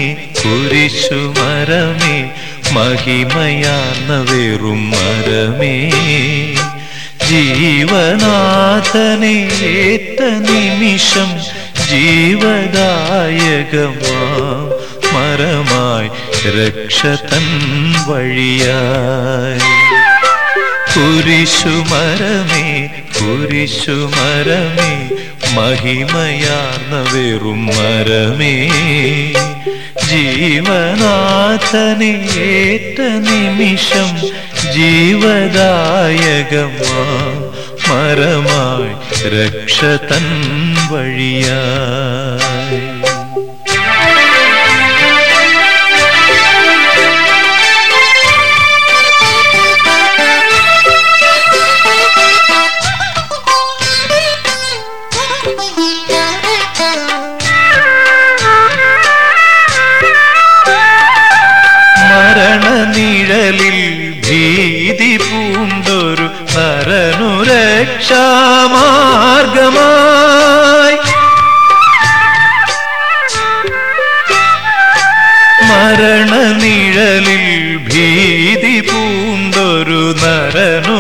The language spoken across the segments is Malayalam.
കുരിശുമരമേ മഹിമയാർന്ന വെറും മരമേ ജീവനാഥനെ ഏറ്റ നിമിഷം ജീവദായകമാം മരമായി രക്ഷതൻ വഴിയായി കുരിശുമരമേ കുരിശുമരമേ മഹിമയാർന്ന വെറും മരമേ ജീവനാഥനെ ഏറ്റ നിമിഷം ജീവദായകമാ മരമായി രക്ഷതൻ വഴിയായി മരണനിഴലിൽ ഭീതി പൂണ്ടൊരു നരനു രക്ഷാമാർഗമായി മരണനിഴലിൽ ഭീതി പൂണ്ടൊരു നരനു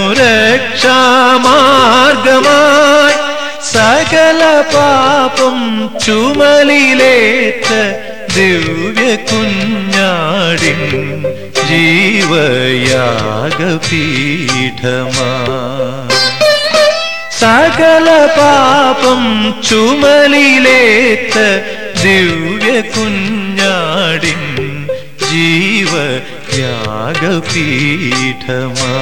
രക്ഷാമാർഗമായി സകല പാപം ചുമലിലേറ്റ ദിവ്യ കുഞ്ഞാടിൻ ജീവയാഗപീഠമാ സകല പാപം ചുമലിലേറ്റ ദിവ്യ കുഞ്ഞാടിൻ ജീവയാഗപീഠമാ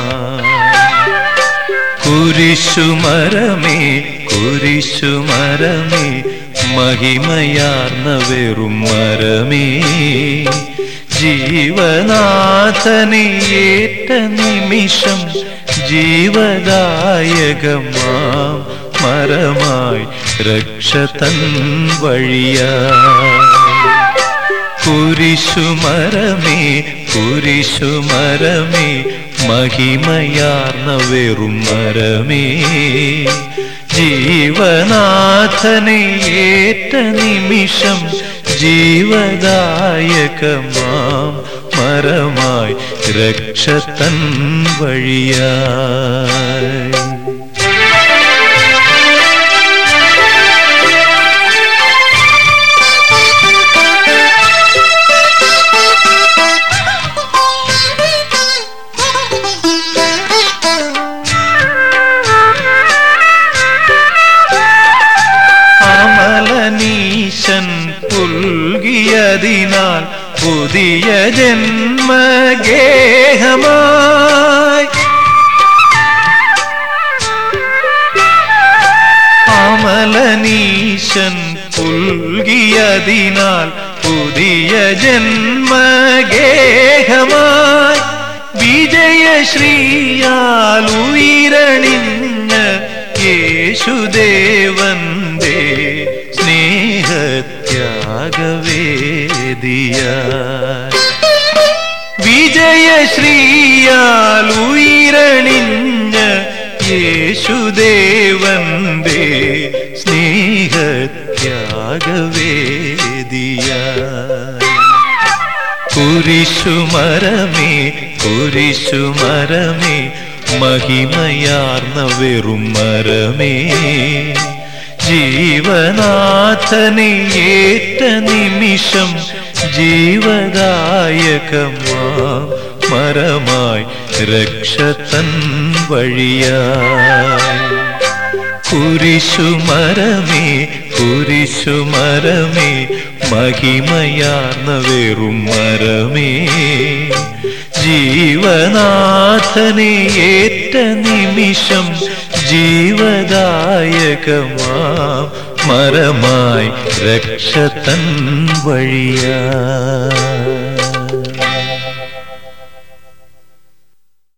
കുരിശുമരമേ കുരിശുമരമേ മഹിമയാർന്ന വെറും മരമേ ജീവനാഥനെ ഏറ്റ നിമിഷം ജീവദായകമാം മരമായി രക്ഷതൻ വഴിയായി കുരിശുമരമേ കുരിശുമരമേ മഹിമയാർന്ന വെറും മരമേ ജീവനാഥനെ ഏറ്റ നിമിഷം ജീവദായകമാം മരമായി രക്ഷതൻ വഴിയായി അമലനീശൻ പുൽകിയതിനാൽ പുതിയ ജന്മഗേഹമായി അമലനീശൻ പുൽകിയതിനാൽ പുതിയ ജന്മഗേഹമായി വിജയശ്രീയാൽ ഉയരണിഞ്ഞ യേശുദേവന്റെ സ്നേഹത്യാഗവേദിയ വിജയശ്രീയാൽ ഉയരണിഞ്ഞ യേശുദേവന്റെ സ്നേഹത്യാഗവേദിയ കുരിശുമരമേ കുരിശുമരമേ മഹിമയാർന്ന വെറും മരമേ ജീവനാഥനെ ഏറ്റ നിമിഷം ജീവദായകമാ മരമായി രക്ഷതൻ വഴിയായി കുരിശുമരമേ കുരിശുമരമേ മഹിമയാർന്ന വെറും മരമേ ജീവനാഥനെ ഏറ്റ നിമിഷം ജീവദായകമാം മരമായി രക്ഷതൻ വഴിയാ